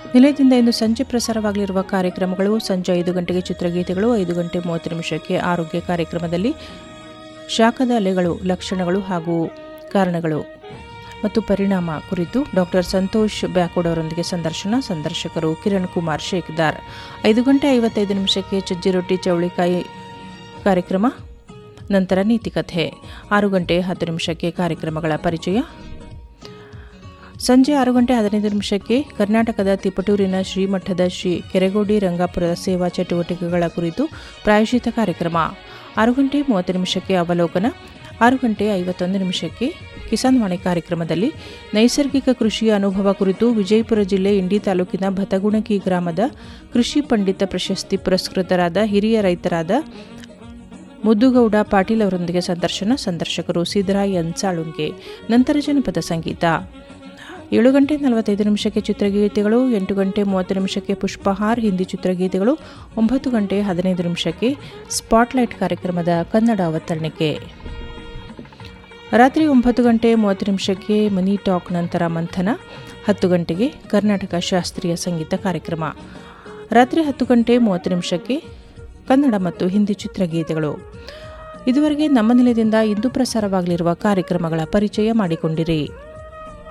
ನಿಲಯದಿಂದ ಇಂದು ಸಂಜೆ ಪ್ರಸಾರವಾಗಲಿರುವ ಕಾರ್ಯಕ್ರಮಗಳು ಸಂಜೆ ಐದು ಗಂಟೆಗೆ ಚಿತ್ರಗೀತೆಗಳು ಐದು ಗಂಟೆ ಮೂವತ್ತು ನಿಮಿಷಕ್ಕೆ ಆರೋಗ್ಯ ಕಾರ್ಯಕ್ರಮದಲ್ಲಿ ಶಾಖದ ಅಲೆಗಳು ಲಕ್ಷಣಗಳು ಹಾಗೂ ಕಾರಣಗಳು ಮತ್ತು ಪರಿಣಾಮ ಕುರಿತು ಡಾಕ್ಟರ್ ಸಂತೋಷ್ ಬ್ಯಾಕೋಡ್ ಅವರೊಂದಿಗೆ ಸಂದರ್ಶನ ಸಂದರ್ಶಕರು ಕಿರಣ್ ಕುಮಾರ್ ಶೇಖ್ದಾರ್ ಐದು ಗಂಟೆ ಐವತ್ತೈದು ನಿಮಿಷಕ್ಕೆ ಚಜ್ಜಿ ರೊಟ್ಟಿ ಚೌಳಿಕಾಯಿ ಕಾರ್ಯಕ್ರಮ ನಂತರ ನೀತಿಕಥೆ ಆರು ಗಂಟೆ ಹತ್ತು ನಿಮಿಷಕ್ಕೆ ಕಾರ್ಯಕ್ರಮಗಳ ಪರಿಚಯ ಸಂಜೆ ಆರು ಗಂಟೆ ಹದಿನೈದು ನಿಮಿಷಕ್ಕೆ ಕರ್ನಾಟಕದ ತಿಪಟೂರಿನ ಶ್ರೀಮಠದ ಶ್ರೀ ಕೆರೆಗೋಡಿ ರಂಗಾಪುರದ ಸೇವಾ ಚಟುವಟಿಕೆಗಳ ಕುರಿತು ಪ್ರಾಯೋಜಿತ ಕಾರ್ಯಕ್ರಮ ಆರು ಗಂಟೆ ಮೂವತ್ತು ನಿಮಿಷಕ್ಕೆ ಅವಲೋಕನ ಆರು ಗಂಟೆ ಐವತ್ತೊಂದು ನಿಮಿಷಕ್ಕೆ ಕಿಸಾನ್ ವಾಣಿ ಕಾರ್ಯಕ್ರಮದಲ್ಲಿ ನೈಸರ್ಗಿಕ ಕೃಷಿಯ ಅನುಭವ ಕುರಿತು ವಿಜಯಪುರ ಜಿಲ್ಲೆ ಇಂಡಿ ತಾಲೂಕಿನ ಭತಗುಣಕಿ ಗ್ರಾಮದ ಕೃಷಿ ಪಂಡಿತ ಪ್ರಶಸ್ತಿ ಪುರಸ್ಕೃತರಾದ ಹಿರಿಯ ರೈತರಾದ ಮುದ್ದುಗೌಡ ಪಾಟೀಲ್ ಅವರೊಂದಿಗೆ ಸಂದರ್ಶನ ಸಂದರ್ಶಕರು ಸಿದ್ದರಾಯ್ ಎನ್ ಸಾಳುಂಗೆ ನಂತರ ಜನಪದ ಸಂಗೀತ ಏಳು ಗಂಟೆ ನಲವತ್ತೈದು ನಿಮಿಷಕ್ಕೆ ಚಿತ್ರಗೀತೆಗಳು ಎಂಟು ಗಂಟೆ ಮೂವತ್ತು ನಿಮಿಷಕ್ಕೆ ಪುಷ್ಪಹಾರ್ ಹಿಂದಿ ಚಿತ್ರಗೀತೆಗಳು ಒಂಬತ್ತು ಗಂಟೆ ಹದಿನೈದು ನಿಮಿಷಕ್ಕೆ ಸ್ಪಾಟ್ಲೈಟ್ ಕಾರ್ಯಕ್ರಮದ ಕನ್ನಡ ಅವತರಣಿಕೆ ರಾತ್ರಿ ಒಂಬತ್ತು ಗಂಟೆ ಮೂವತ್ತು ನಿಮಿಷಕ್ಕೆ ಮನಿ ಟಾಕ್ ನಂತರ ಮಂಥನ ಹತ್ತು ಗಂಟೆಗೆ ಕರ್ನಾಟಕ ಶಾಸ್ತ್ರೀಯ ಸಂಗೀತ ಕಾರ್ಯಕ್ರಮ ರಾತ್ರಿ ಹತ್ತು ಗಂಟೆ ಮೂವತ್ತು ನಿಮಿಷಕ್ಕೆ ಕನ್ನಡ ಮತ್ತು ಹಿಂದಿ ಚಿತ್ರಗೀತೆಗಳು ಇದುವರೆಗೆ ನಮ್ಮ ನಿಲಯದಿಂದ ಇಂದು ಪ್ರಸಾರವಾಗಲಿರುವ ಕಾರ್ಯಕ್ರಮಗಳ ಪರಿಚಯ ಮಾಡಿಕೊಂಡಿರಿ